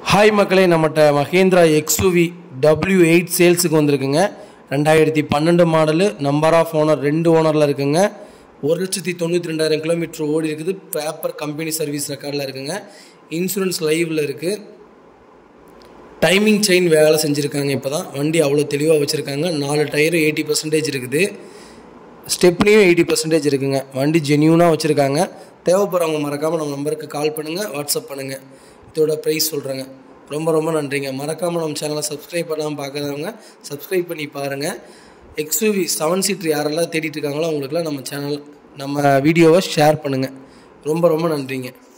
hi மக்களே நம்மகிட்ட Mahindra XUV W eight சேல்ஸுக்கு வந்திருக்குங்க ரெண்டாயிரத்தி பன்னெண்டு மாடலு நம்பர் ஆஃப் ஓனர் ரெண்டு ஓனரில் இருக்குங்க ஒரு லட்சத்தி தொண்ணூற்றி ரெண்டாயிரம் கிலோமீட்டர் ஓடி இருக்குது பேப்பர் கம்பெனி சர்வீஸ் ரெக்கார்டில் இருக்குங்க இன்சூரன்ஸ் லைவில் இருக்குது டைமிங் செயின் வேலை செஞ்சுருக்காங்க இப்போ தான் வண்டி அவ்வளோ தெளிவாக வச்சுருக்காங்க நாலு டயரு எயிட்டி பர்சன்டேஜ் இருக்குது ஸ்டெப்னியும் எயிட்டி பர்சன்டேஜ் இருக்குங்க வண்டி ஜென்யூனாக வச்சுருக்காங்க தேவைப்படுறவங்க மறக்காமல் நம்ம நம்பருக்கு கால் பண்ணுங்கள் வாட்ஸ்அப் பண்ணுங்கள் இதோட ப்ரைஸ் சொல்கிறேங்க ரொம்ப ரொம்ப நன்றிங்க மறக்காமல் நம்ம சேனலை சப்ஸ்கிரைப் பண்ணாமல் பார்க்குறவங்க சப்ஸ்கிரைப் பண்ணி பாருங்கள் எக்ஸ்யூவி செவன் சீட்ரு யாரெல்லாம் தேடிட்டு இருக்காங்களோ அவங்களுக்குலாம் நம்ம சேனல் நம்ம வீடியோவை ஷேர் பண்ணுங்கள் ரொம்ப ரொம்ப நன்றிங்க